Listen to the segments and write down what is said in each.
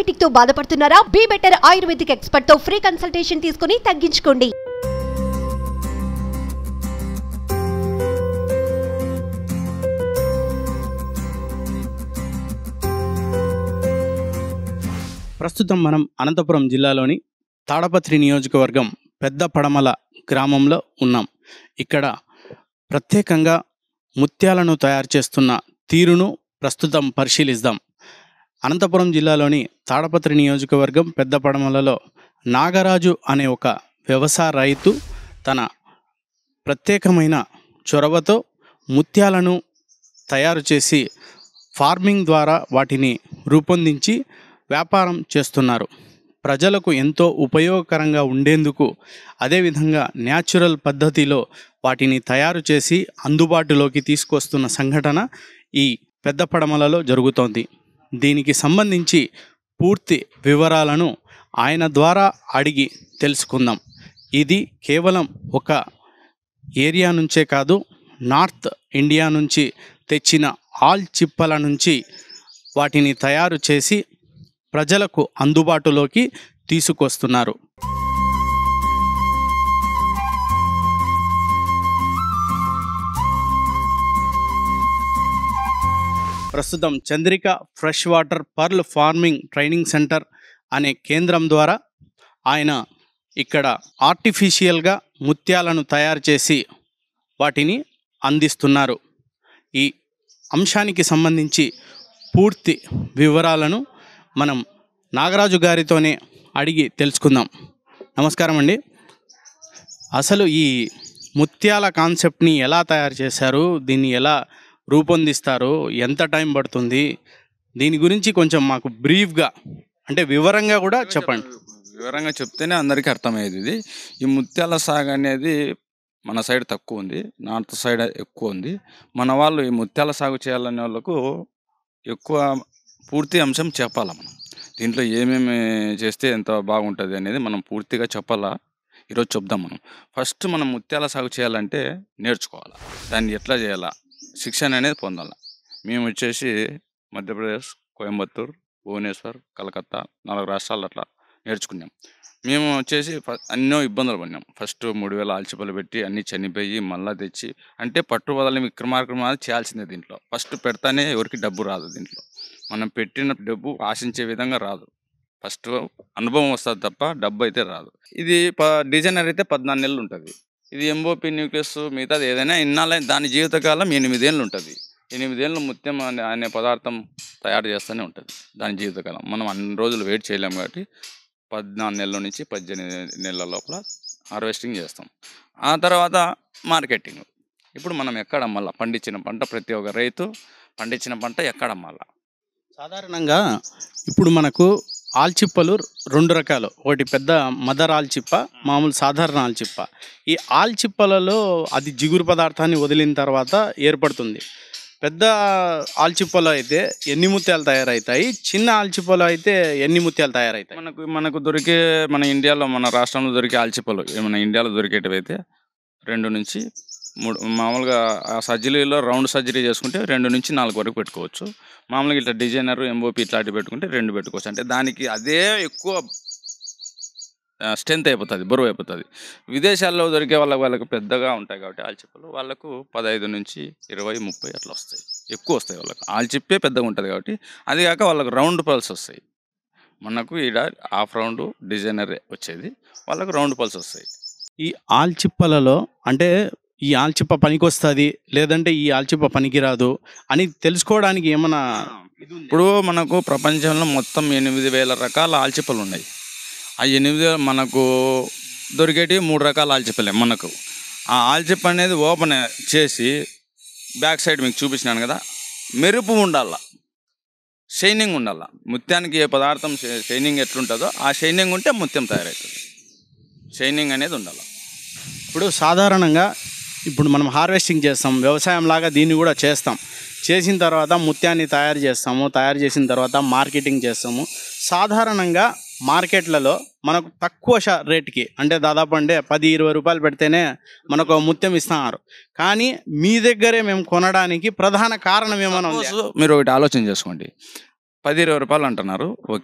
diabetic తో బాధపడుతున్నారా be better ayurvedic expert తో ఫ్రీ కన్సల్టేషన్ తీసుకుని తగ్గించుకోండి ప్రస్తుతం మనం అనంతపురం జిల్లాలోని తాడపత్రి నియోజకవర్గం పెద్ద పడమల గ్రామంలో ఉన్నాం ఇక్కడ ప్రత్యేకంగా ముత్యాలను తయారు చేస్తున్న తీరును ప్రస్తుతం పరిశీలిద్దాం అనంతపురం జిల్లాలోని తాడపత్రి నియోజకవర్గం పెద్ద పడమలలో నాగరాజు అనే ఒక వ్యవసాయ రైతు తన ప్రత్యేకమైన చొరవతో ముత్యాలను తయారు చేసి ఫార్మింగ్ ద్వారా వాటిని రూపొందించి వ్యాపారం చేస్తున్నారు ప్రజలకు ఎంతో ఉపయోగకరంగా ఉండేందుకు అదేవిధంగా న్యాచురల్ పద్ధతిలో వాటిని తయారు చేసి అందుబాటులోకి తీసుకొస్తున్న సంఘటన ఈ పెద్ద పడమలలో జరుగుతోంది దీనికి సంబంధించి పూర్తి వివరాలను ఆయన ద్వారా అడిగి తెలుసుకుందాం ఇది కేవలం ఒక ఏరియా నుంచే కాదు నార్త్ ఇండియా నుంచి తెచ్చిన ఆల్ చిప్పల నుంచి వాటిని తయారు చేసి ప్రజలకు అందుబాటులోకి తీసుకొస్తున్నారు ప్రస్తుతం Chandrika fresh water pearl farming training centre అనే కేంద్రం ద్వారా ఆయన ఇక్కడ ఆర్టిఫిషియల్గా ముత్యాలను తయారు చేసి వాటిని అందిస్తున్నారు ఈ అంశానికి సంబంధించి పూర్తి వివరాలను మనం నాగరాజు గారితోనే అడిగి తెలుసుకుందాం నమస్కారం అండి అసలు ఈ ముత్యాల కాన్సెప్ట్ని ఎలా తయారు చేశారు దీన్ని ఎలా రూపొందిస్తారు ఎంత టైం పడుతుంది దీని గురించి కొంచెం మాకు బ్రీఫ్గా అంటే వివరంగా కూడా చెప్పండి వివరంగా చెప్తేనే అందరికీ అర్థమయ్యేది ఇది ఈ ముత్యాల సాగు అనేది మన సైడ్ తక్కువ ఉంది నార్త్ సైడ్ ఎక్కువ ఉంది మన వాళ్ళు ఈ ముత్యాల సాగు చేయాలనే వాళ్ళకు ఎక్కువ పూర్తి అంశం చెప్పాలా మనం దీంట్లో ఏమేమి చేస్తే ఎంత బాగుంటుంది అనేది మనం పూర్తిగా చెప్పాలా ఈరోజు చెప్దాం మనం ఫస్ట్ మనం ముత్యాల సాగు చేయాలంటే నేర్చుకోవాలి దాన్ని ఎట్లా చేయాలా శిక్షణ అనేది పొందాలి మేము వచ్చేసి మధ్యప్రదేశ్ కోయంబత్తూర్ భువనేశ్వర్ కలకత్తా నాలుగు రాష్ట్రాలు అట్లా నేర్చుకున్నాం మేము వచ్చేసి ఫ- ఎన్నో ఇబ్బందులు పడినాం ఫస్ట్ మూడు వేల ఆల్చిపలు పెట్టి అన్నీ చనిపోయి మళ్ళా తెచ్చి అంటే పట్టు వదలని విక్రమార్క్రమాలు చేయాల్సిందే దీంట్లో ఫస్ట్ పెడతానే ఎవరికి డబ్బు రాదు దీంట్లో మనం పెట్టిన డబ్బు ఆశించే విధంగా రాదు ఫస్ట్ అనుభవం వస్తుంది తప్ప డబ్బు అయితే రాదు ఇది ప డిజైనర్ అయితే పద్నాలుగు నెలలు ఉంటుంది ఇది ఎంఓపి న్యూక్లియస్ మిగతాది ఏదైనా ఇన్నాళ్ళ దాని జీవితకాలం ఎనిమిదేళ్ళు ఉంటుంది ఎనిమిదేళ్ళు ముత్యం అనే అనే పదార్థం తయారు చేస్తూనే ఉంటుంది దాని జీవితకాలం మనం అన్ని రోజులు వెయిట్ చేయలేం కాబట్టి పద్నాలుగు నెలల నుంచి పద్దెనిమిది నెలల లోపల హార్వెస్టింగ్ చేస్తాం ఆ తర్వాత మార్కెటింగ్ ఇప్పుడు మనం ఎక్కడ అమ్మాలా పండించిన పంట ప్రతి ఒక్క రైతు పండించిన పంట ఎక్కడ అమ్మాలా సాధారణంగా ఇప్పుడు మనకు ఆల్చిప్పలు రెండు రకాలు ఒకటి పెద్ద మదర్ ఆల్చిప్ప మామూలు సాధారణ ఆల్చిప్ప ఈ ఆల్చిప్పలలో అది జిగురు పదార్థాన్ని వదిలిన తర్వాత ఏర్పడుతుంది పెద్ద ఆల్చిప్పలో అయితే ఎన్ని ముత్యాలు తయారవుతాయి చిన్న ఆల్చిప్పలో అయితే ఎన్ని ముత్యాలు తయారవుతాయి మనకు మనకు దొరికే మన ఇండియాలో మన రాష్ట్రంలో దొరికే ఆల్చిప్పలు మన ఇండియాలో దొరికేటివైతే రెండు నుంచి మూడు మామూలుగా ఆ సర్జరీలో రౌండ్ సర్జరీ చేసుకుంటే రెండు నుంచి నాలుగు వరకు పెట్టుకోవచ్చు మామూలుగా ఇట్లా డిజైనర్ ఎంఓపి ఇట్లాంటివి పెట్టుకుంటే రెండు పెట్టుకోవచ్చు అంటే దానికి అదే ఎక్కువ స్ట్రెంత్ అయిపోతుంది బరువు అయిపోతుంది విదేశాల్లో దొరికే వాళ్ళకి వాళ్ళకి పెద్దగా ఉంటాయి కాబట్టి ఆల్చిప్పలు వాళ్ళకు పదహైదు నుంచి ఇరవై ముప్పై అట్లా వస్తాయి ఎక్కువ వస్తాయి వాళ్ళకి ఆల్చిప్పే పెద్దగా ఉంటుంది కాబట్టి అది కాక వాళ్ళకి రౌండ్ పల్స్ వస్తాయి మనకు ఈడ హాఫ్ రౌండ్ డిజైనర్ వచ్చేది వాళ్ళకు రౌండ్ పల్స్ వస్తాయి ఈ ఆల్చిప్పలలో అంటే ఈ ఆల్చిప్ప పనికొస్తుంది లేదంటే ఈ ఆల్చిప్ప పనికిరాదు అని తెలుసుకోవడానికి ఏమైనా ఇప్పుడు మనకు ప్రపంచంలో మొత్తం ఎనిమిది వేల రకాల ఆల్చిప్పలు ఉన్నాయి ఆ ఎనిమిది మనకు దొరికేటి మూడు రకాల ఆల్చిప్పలే మనకు ఆ ఆల్చిప్ప అనేది ఓపెన్ చేసి బ్యాక్ సైడ్ మీకు చూపించినాను కదా మెరుపు ఉండాల షైనింగ్ ఉండాల ముత్యానికి ఏ పదార్థం షై- షైనింగ్ ఎట్లుంటుందో ఆ షైనింగ్ ఉంటే ముత్యం తయారవుతుంది షైనింగ్ అనేది ఉండాలి ఇప్పుడు సాధారణంగా ఇప్పుడు మనం హార్వెస్టింగ్ చేస్తాం వ్యవసాయం లాగా దీన్ని కూడా చేస్తాం చేసిన తర్వాత ముత్యాన్ని తయారు చేస్తాము తయారు చేసిన తర్వాత మార్కెటింగ్ చేస్తాము సాధారణంగా మార్కెట్లలో మనకు తక్కువ షా రేట్కి అంటే దాదాపు అంటే పది ఇరవై రూపాయలు పెడితేనే మనకు ముత్యం ఇస్తున్నారు కానీ మీ దగ్గరే మేము కొనడానికి ప్రధాన కారణం ఏమైనా ఉంది Suppose మీరు ఒకటి ఆలోచన చేసుకోండి పది ఇరవై రూపాయలు అంటున్నారు ఓకే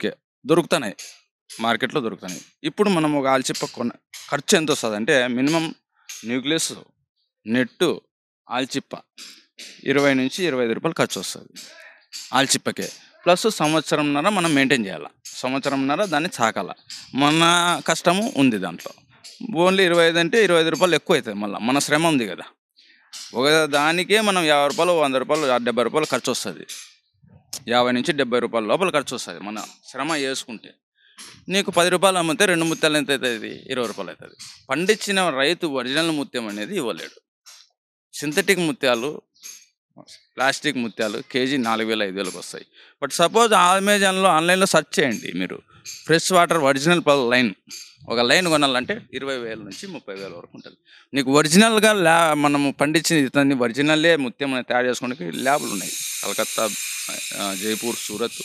దొరుకుతున్నాయి మార్కెట్లో దొరుకుతున్నాయి ఇప్పుడు మనం ఒక ఆల్చిప్ప కొన ఖర్చు ఎంత వస్తుంది అంటే మినిమం న్యూక్లియస్ నెట్టు ఆల్చిప్ప ఇరవై నుంచి ఇరవై ఐదు రూపాయలు ఖర్చు వస్తుంది ఆల్చిప్పకే ప్లస్ సంవత్సరంన్నర మనం మెయింటైన్ చేయాలి సంవత్సరంన్నర దాన్ని చాకాల మన కష్టము ఉంది దాంట్లో ఓన్లీ ఇరవై ఐదు అంటే ఇరవై ఐదు రూపాయలు ఎక్కువ అవుతుంది మళ్ళీ మన శ్రమ ఉంది కదా ఒక దానికే మనం యాభై రూపాయలు వంద రూపాయలు డెబ్బై రూపాయలు ఖర్చు వస్తుంది యాభై నుంచి డెబ్బై రూపాయల లోపల ఖర్చు వస్తుంది మన శ్రమ చేసుకుంటే నీకు పది రూపాయలు అమ్మితే రెండు ముత్యాలు ఎంత అవుతుంది ఇరవై రూపాయలు అవుతుంది పండించిన రైతు ఒరిజినల్ ముత్యం అనేది ఇవ్వలేడు సింథటిక్ ముత్యాలు ప్లాస్టిక్ ముత్యాలు కేజీ నాలుగు వేల ఐదు వేలకు వస్తాయి బట్ సపోజ్ అమెజాన్లో ఆన్లైన్లో సెర్చ్ చేయండి మీరు ఫ్రెష్ వాటర్ ఒరిజినల్ లైన్ ఒక లైన్ కొనాలంటే ఇరవై వేల నుంచి ముప్పై వేల వరకు ఉంటుంది నీకు ఒరిజినల్గా ల్యా మనము పండించిన ఇతన్ని ఒరిజినల్లే ముత్యం అనేది తయారు చేసుకోవడానికి ల్యాబ్లు ఉన్నాయి కలకత్తా ఆ, జైపూర్ సూరత్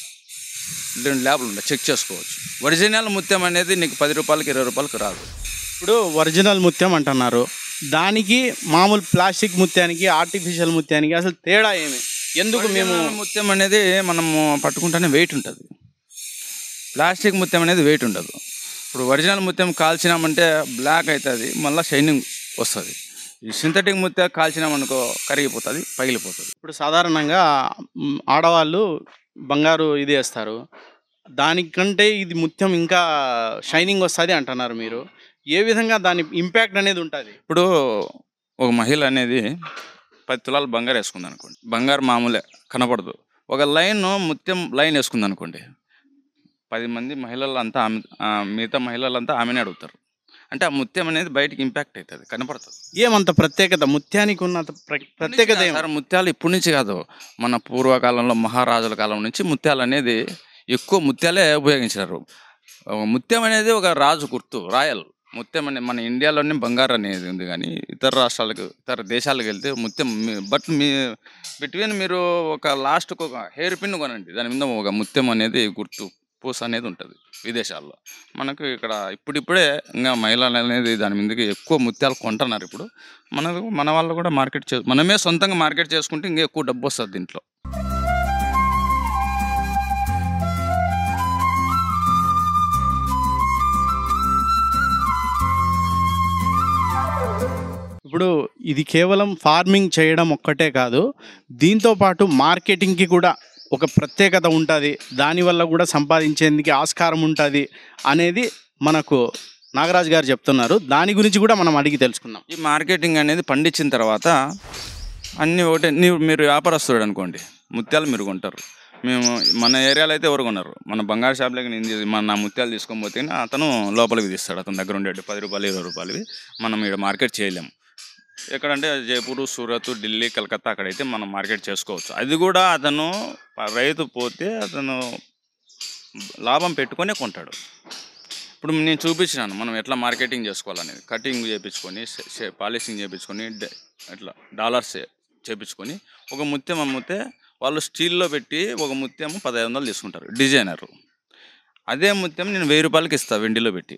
రెండు ల్యాబ్లు ఉన్నాయి చెక్ చేసుకోవచ్చు ఒరిజినల్ ముత్యం అనేది నీకు పది రూపాయలకి ఇరవై రూపాయలకి రాదు ఇప్పుడు ఒరిజినల్ ముత్యం అంటున్నారు దానికి మామూలు ప్లాస్టిక్ ముత్యానికి ఆర్టిఫిషియల్ ముత్యానికి అసలు తేడా ఏమి ఎందుకు మేము ఒరిజినల్ ముత్యం అనేది మనము పట్టుకుంటేనే వెయిట్ ఉంటుంది ప్లాస్టిక్ ముత్యం అనేది వెయిట్ ఉండదు ఇప్పుడు ఒరిజినల్ ముత్యం కాల్చినామంటే బ్లాక్ అవుతుంది మళ్ళీ షైనింగ్ వస్తుంది ఈ సింథటిక్ ముత్యం కాల్చినామనుకో కరిగిపోతుంది పగిలిపోతుంది ఇప్పుడు సాధారణంగా మ్, ఆడవాళ్ళు బంగారు ఇది వేస్తారు దానికంటే ఇది ముత్యం ఇంకా షైనింగ్ వస్తుంది అంటున్నారు మీరు ఏ విధంగా దాని ఇంపాక్ట్ అనేది ఉంటుంది ఇప్పుడు ఒక మహిళ అనేది పది తులాలు బంగారు వేసుకుంది అనుకోండి బంగారు మామూలే కనపడదు ఒక లైన్ ముత్యం లైన్ వేసుకుంది అనుకోండి పది మంది మహిళలంతా ఆమె ఆ, మిగతా మహిళలంతా ఆమెనే అడుగుతారు అంటే ఆ ముత్యం అనేది బయటికి ఇంపాక్ట్ అవుతుంది కనపడుతుంది ఏమంత ప్రత్యేకత ముత్యానికి ఉన్న ప్ర- ప్రత్యేకత ఏం సార్ ముత్యాలు ఇప్పటి నుంచి కాదు మన పూర్వకాలంలో మహారాజుల కాలం నుంచి ముత్యాలు అనేది ఎక్కువ ముత్యాలే ఉపయోగించారు ఒక ముత్యం అనేది ఒక రాజు గుర్తు రాయల్ ముత్యం అనేది మన ఇండియాలోనే బంగారు అనేది ఉంది కానీ ఇతర రాష్ట్రాలకు ఇతర దేశాలకు వెళ్తే ముత్యం మీ- బట్ మీ బిట్వీన్ మీరు ఒక లాస్ట్కి ఒక హెయిర్ పిన్ కొనండి దాని మీద ఒక ముత్యం అనేది గుర్తు పూస అనేది ఉంటుంది విదేశాల్లో మనకు ఇక్కడ ఇప్పుడిప్పుడే ఇంకా మహిళలు అనేది దాని మీదకి ఎక్కువ ముత్యాలు కొంటున్నారు ఇప్పుడు మన మన వాళ్ళు కూడా మార్కెట్ చే మనమే సొంతంగా మార్కెట్ చేసుకుంటే ఇంకా ఎక్కువ డబ్బు వస్తుంది దీంట్లో ఇప్పుడు ఇది కేవలం ఫార్మింగ్ చేయడం ఒక్కటే కాదు దీంతో పాటు మార్కెటింగ్కి కూడా ఒక ప్రత్యేకత ఉంటుంది దానివల్ల కూడా సంపాదించేందుకు ఆస్కారం ఉంటుంది అనేది మనకు నాగరాజు గారు చెప్తున్నారు దాని గురించి కూడా మనం అడిగి తెలుసుకుందాం ఈ మార్కెటింగ్ అనేది పండించిన తర్వాత అన్నీ ఒకటే నీవు మీరు వ్యాపారస్తుడు అనుకోండి ముత్యాలు మీరు కొంటారు మేము మన ఏరియాలో అయితే ఎవరు కొన్నారు మన బంగారు షాప్లోకి నేను తీ- మన నా ముత్యాలు తీసుకొని పోతే అతను లోపలికి తీస్తాడు అతని దగ్గర ఉండేది పది రూపాయలు ఇరవై రూపాయలవి మనం ఇక్కడ మార్కెట్ చేయలేము ఎక్కడంటే జైపూర్ సూరత్ ఢిల్లీ కలకత్తా అక్కడైతే మనం మార్కెట్ చేసుకోవచ్చు అది కూడా అతను ప- రైతు పోతే అతను లాభం పెట్టుకొని కొంటాడు ఇప్పుడు నేను చూపించినాను మనం ఎట్లా మార్కెటింగ్ చేసుకోవాలనేది కటింగ్ చేయించుకొని పాలిషింగ్ చేయించుకొని డ- ఎట్లా డాలర్స్ చేయించుకొని ఒక ముత్యం అమ్మితే వాళ్ళు స్టీల్లో పెట్టి ఒక ముత్యం పదహైదు వందలు తీసుకుంటారు డిజైనర్ అదే ముత్యం నేను వెయ్యి రూపాయలకి ఇస్తాను వెండిలో పెట్టి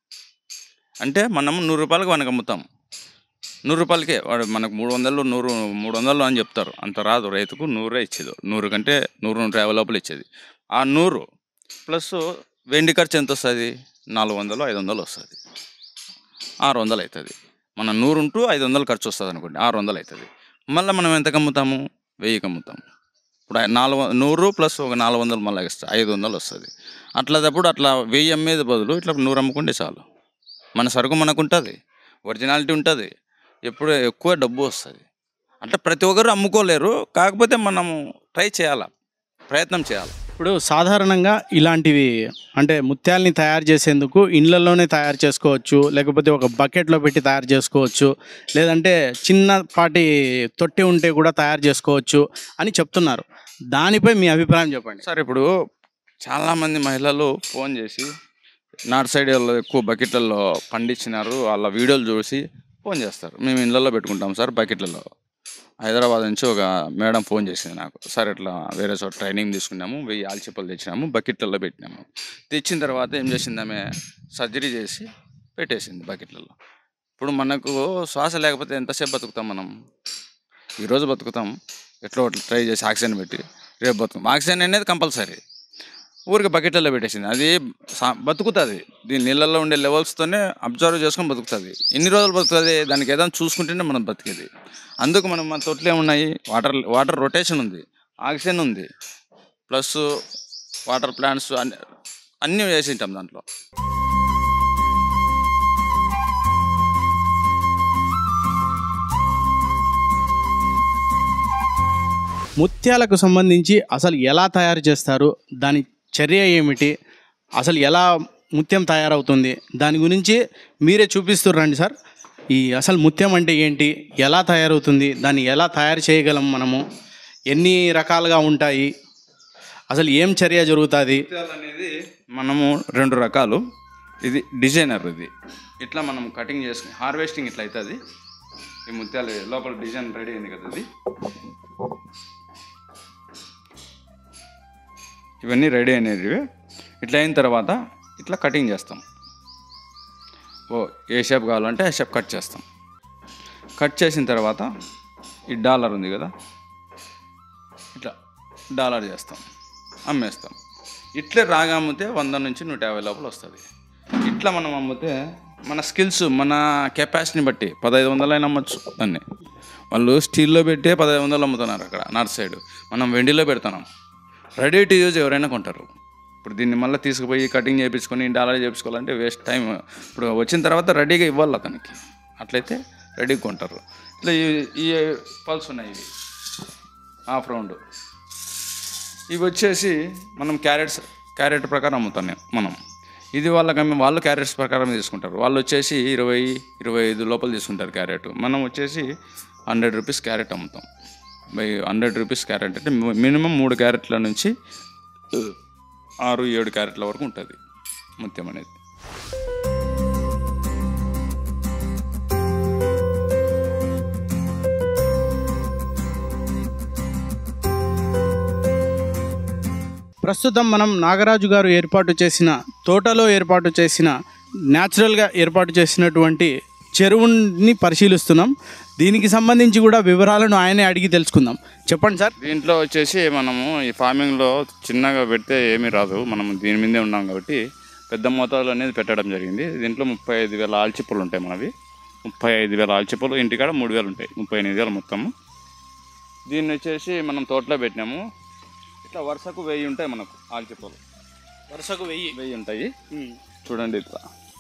అంటే మనం నూరు రూపాయలకి మనకు అమ్ముతాం నూరు రూపాయలకే వాడు మనకు మూడు వందలు నూరు మూడు వందలు అని చెప్తారు అంత రాదు రైతుకు నూరే ఇచ్చేది నూరు కంటే నూరు నూట యాభై లోపల ఇచ్చేది ఆ నూరు ప్లస్ వెండి ఖర్చు ఎంత వస్తుంది నాలుగు వందలు ఐదు వందలు వస్తుంది ఆరు వందలు అవుతుంది మన నూరు ఉంటూ ఐదు వందలు ఖర్చు వస్తుంది అనుకోండి ఆరు వందలు అవుతుంది మళ్ళీ మనం ఎంతకు అమ్ముతాము వెయ్యికి అమ్ముతాము ఇప్పుడు ఆ నాలుగు వం- నూరు ప్లస్ ఒక నాలుగు వందలు మళ్ళీ ఇస్తా ఐదు వందలు వస్తుంది అట్లాదప్పుడు అట్లా వెయ్యి అమ్మేది బదులు ఇట్లా నూరు అమ్ముకుంటే చాలు మన సరుకు మనకు ఉంటుంది ఒరిజినాలిటీ ఉంటుంది ఎప్పుడు ఎక్కువ డబ్బు వస్తుంది అంటే ప్రతి ఒక్కరు అమ్ముకోలేరు కాకపోతే మనము ట్రై చేయాలి ప్రయత్నం చేయాలి ఇప్పుడు సాధారణంగా ఇలాంటివి అంటే ముత్యాల్ని తయారు చేసేందుకు ఇండ్లలోనే తయారు చేసుకోవచ్చు లేకపోతే ఒక బకెట్లో పెట్టి తయారు చేసుకోవచ్చు లేదంటే చిన్నపాటి తొట్టి ఉంటే కూడా తయారు చేసుకోవచ్చు అని చెప్తున్నారు దానిపై మీ అభిప్రాయం చెప్పండి సార్ ఇప్పుడు చాలామంది మహిళలు ఫోన్ చేసి నార్త్ సైడ్ వాళ్ళు ఎక్కువ బకెట్లలో పండించినారు వాళ్ళ వీడియోలు చూసి ఫోన్ చేస్తారు మేము ఇళ్ళల్లో పెట్టుకుంటాం సార్ బకెట్లలో హైదరాబాద్ నుంచి ఒక మేడం ఫోన్ చేసింది నాకు సార్ ఇట్లా వేరే చోట ట్రైనింగ్ తీసుకున్నాము వెయ్యి ఆల్చిప్పలు తెచ్చినాము బకెట్లలో పెట్టినాము తెచ్చిన తర్వాత ఏం చేసింది ఆమె సర్జరీ చేసి పెట్టేసింది బకెట్లలో ఇప్పుడు మనకు శ్వాస లేకపోతే ఎంతసేపు బతుకుతాం మనం ఈరోజు బతుకుతాం ఎట్లా ఒకటి ట్రై చేసి ఆక్సిజన్ పెట్టి రేపు బతుకుతాం ఆక్సిజన్ అనేది కంపల్సరీ ఊరికి బకెట్లలో పెట్టేసింది అది సా- బతుకుతుంది దీని నీళ్ళల్లో ఉండే లెవెల్స్తోనే అబ్జర్వ్ చేసుకొని బతుకుతుంది ఎన్ని రోజులు బతుకుతుంది దానికి ఏదైనా చూసుకుంటేనే మనం బతికేది అందుకు మనం మన తొట్లు ఏమున్నాయి వాటర్ వాటర్ రొటేషన్ ఉంది ఆక్సిజన్ ఉంది ప్లస్ వాటర్ ప్లాంట్స్ అన్ని అన్నీ వేసి ఉంటాం దాంట్లో ముత్యాలకు సంబంధించి అసలు ఎలా తయారు చేస్తారు దాని చర్య ఏమిటి అసలు ఎలా ముత్యం తయారవుతుంది దాని గురించి మీరే చూపిస్తుర్రండి సార్ ఈ అసలు ముత్యం అంటే ఏంటి ఎలా తయారవుతుంది దాన్ని ఎలా తయారు చేయగలం మనము ఎన్ని రకాలుగా ఉంటాయి అసలు ఏం చర్య జరుగుతుంది ముత్యాలు అనేది మనము రెండు రకాలు ఇది డిజైనర్ ఇది ఇట్లా మనం కటింగ్ చేసుకుని హార్వెస్టింగ్ ఇట్లా అవుతుంది ఈ ముత్యాలు లోపల డిజైన్ రెడీ అయింది కదా ఇది ఇవన్నీ రెడీ అయినవి ఇట్లా అయిన తర్వాత ఇట్లా కటింగ్ చేస్తాం ఓ ఏ షేప్ కావాలంటే ఆ షేప్ కట్ చేస్తాం కట్ చేసిన తర్వాత ఈ డాలర్ ఉంది కదా ఇట్లా డాలర్ చేస్తాం అమ్మేస్తాం ఇట్లే రాగా అమ్మితే వంద నుంచి నూట యాభై లోపల వస్తుంది ఇట్లా మనం అమ్మితే మన స్కిల్స్ మన కెపాసిటీని బట్టి పదహైదు వందలైనా అమ్మచ్చు దాన్ని వాళ్ళు స్టీల్లో పెట్టే పదహైదు వందలు అమ్ముతున్నారు అక్కడ నార్త్ సైడ్ మనం వెండిలో పెడుతున్నాం రెడీ టు యూజ్ ఎవరైనా కొంటారు ఇప్పుడు దీన్ని మళ్ళీ తీసుకుపోయి కటింగ్ చేయించుకొని డాలర్ చేయించుకోవాలంటే వేస్ట్ టైం ఇప్పుడు వచ్చిన తర్వాత రెడీగా ఇవ్వాలి అతనికి అట్లయితే రెడీగా కొంటారు ఇట్లా ఈ- ఈ పల్స్ ఉన్నాయి ఇవి హాఫ్ రౌండ్ ఇవి వచ్చేసి మనం క్యారెట్స్ క్యారెట్ ప్రకారం అమ్ముతాం నేను- మనం ఇది వాళ్ళకి అమ్మి వాళ్ళు క్యారెట్స్ ప్రకారం తీసుకుంటారు వాళ్ళు వచ్చేసి ఇరవై ఇరవై ఐదు లోపల తీసుకుంటారు క్యారెట్ మనం వచ్చేసి హండ్రెడ్ రూపీస్ క్యారెట్ అమ్ముతాం బై హండ్రెడ్ రూపీస్ క్యారెట్ అంటే మినిమం మూడు క్యారెట్ల నుంచి ఆరు ఏడు క్యారెట్ల వరకు ఉంటుంది ముత్యం అనేది ప్రస్తుతం మనం నాగరాజు గారు ఏర్పాటు చేసిన తోటలో ఏర్పాటు చేసిన న్యాచురల్గా ఏర్పాటు చేసినటువంటి చెరువుని పరిశీలిస్తున్నాం దీనికి సంబంధించి కూడా వివరాలను ఆయనే అడిగి తెలుసుకుందాం చెప్పండి సార్ దీంట్లో వచ్చేసి మనము ఈ ఫార్మింగ్లో చిన్నగా పెడితే ఏమీ రాదు మనం దీని మీదే ఉన్నాం కాబట్టి పెద్ద మోతాదులో అనేది పెట్టడం జరిగింది దీంట్లో ముప్పై ఐదు వేల ఆల్చిప్పలు ఉంటాయి మనవి ముప్పై ఐదు వేల ఆల్చిప్పలు ఇంటికాడ మూడు వేలు ఉంటాయి ముప్పై ఎనిమిది వేలు మొత్తము దీన్ని వచ్చేసి మనం తోటలో పెట్టినాము ఇట్లా వరుసకు వెయ్యి ఉంటాయి మనకు ఆల్చిప్పలు వరుసకు వెయ్యి వెయ్యి ఉంటాయి చూడండి ఇట్లా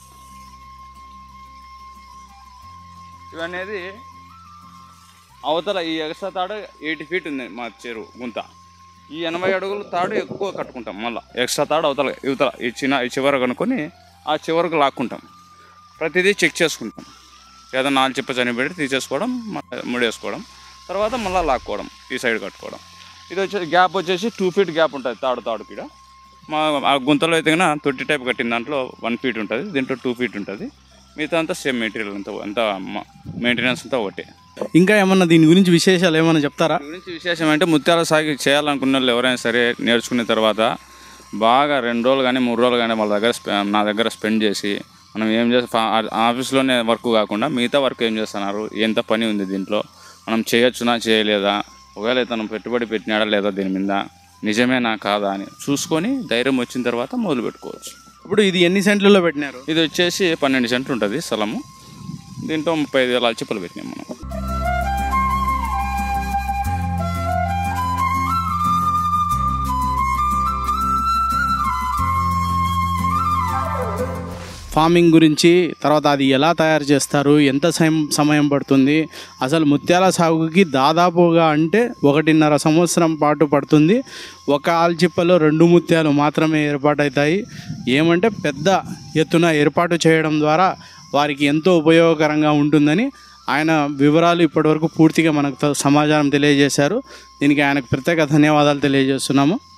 ఇవనేది అవతల ఈ ఎక్స్ట్రా తాడు ఎయిటీ ఫీట్ ఉంది మా చెరువు గుంత ఈ ఎనభై అడుగుల తాడు ఎక్కువ కట్టుకుంటాం మళ్ళీ ఎక్స్ట్రా తాడు అవతల ఇవతల ఈ చిన్న ఈ చివర కనుక్కొని ఆ చివరకు లాక్కుంటాం ప్రతిదీ చెక్ చేసుకుంటాం ఏదైనా నాలుగు చెప్ప చనిపెట్టి తీసేసుకోవడం మళ్ళీ ముడేసుకోవడం తర్వాత మళ్ళీ లాక్కోవడం ఈ సైడ్ కట్టుకోవడం ఇది వచ్చేసి గ్యాప్ వచ్చేసి టూ ఫీట్ గ్యాప్ ఉంటుంది తాడు తాడు కూడా మా ఆ గుంతలో అయితే కన్నా తొట్టి టైప్ కట్టిన దాంట్లో వన్ ఫీట్ ఉంటుంది దీంట్లో టూ ఫీట్ ఉంటుంది మిగతా అంతా సేమ్ మెటీరియల్ అంతా అంతా మెయింటెనెన్స్ అంతా ఒకటే ఇంకా ఏమన్నా దీని గురించి విశేషాలు ఏమన్నా చెప్తారా దీని గురించి విశేషం అంటే ముత్యాల సాగు చేయాలనుకున్న వాళ్ళు ఎవరైనా సరే నేర్చుకున్న తర్వాత బాగా రెండు రోజులు కానీ మూడు రోజులు కానీ వాళ్ళ దగ్గర స్పె- నా దగ్గర స్పెండ్ చేసి మనం ఏం చేస్తా ఆఫీస్లోనే వర్క్ కాకుండా మిగతా వర్క్ ఏం చేస్తున్నారు ఎంత పని ఉంది దీంట్లో మనం చేయొచ్చునా చేయలేదా ఒకవేళ ఇతను పెట్టుబడి పెట్టినాడా లేదా దీని మీద నిజమేనా కాదా అని చూసుకొని ధైర్యం వచ్చిన తర్వాత మొదలు పెట్టుకోవచ్చు ఇప్పుడు ఇది ఎన్ని సెంట్లలో పెట్టినారు ఇది వచ్చేసి పన్నెండు సెంట్లు ఉంటుంది స్థలము దీంట్లో ముప్పై ఐదు వేల అల్చిప్పలు పెట్టినాం మనం ఫార్మింగ్ గురించి తర్వాత అది ఎలా తయారు చేస్తారు ఎంత సమయం సమయం పడుతుంది అసలు ముత్యాల సాగుకి దాదాపుగా అంటే ఒకటిన్నర సంవత్సరం పాటు పడుతుంది ఒక ఆల్చిప్పలో రెండు ముత్యాలు మాత్రమే ఏర్పాటవుతాయి ఏమంటే పెద్ద ఎత్తున ఏర్పాటు చేయడం ద్వారా వారికి ఎంతో ఉపయోగకరంగా ఉంటుందని ఆయన వివరాలు ఇప్పటివరకు పూర్తిగా మనకు త- సమాచారం తెలియజేశారు దీనికి ఆయనకు ప్రత్యేక ధన్యవాదాలు తెలియజేస్తున్నాము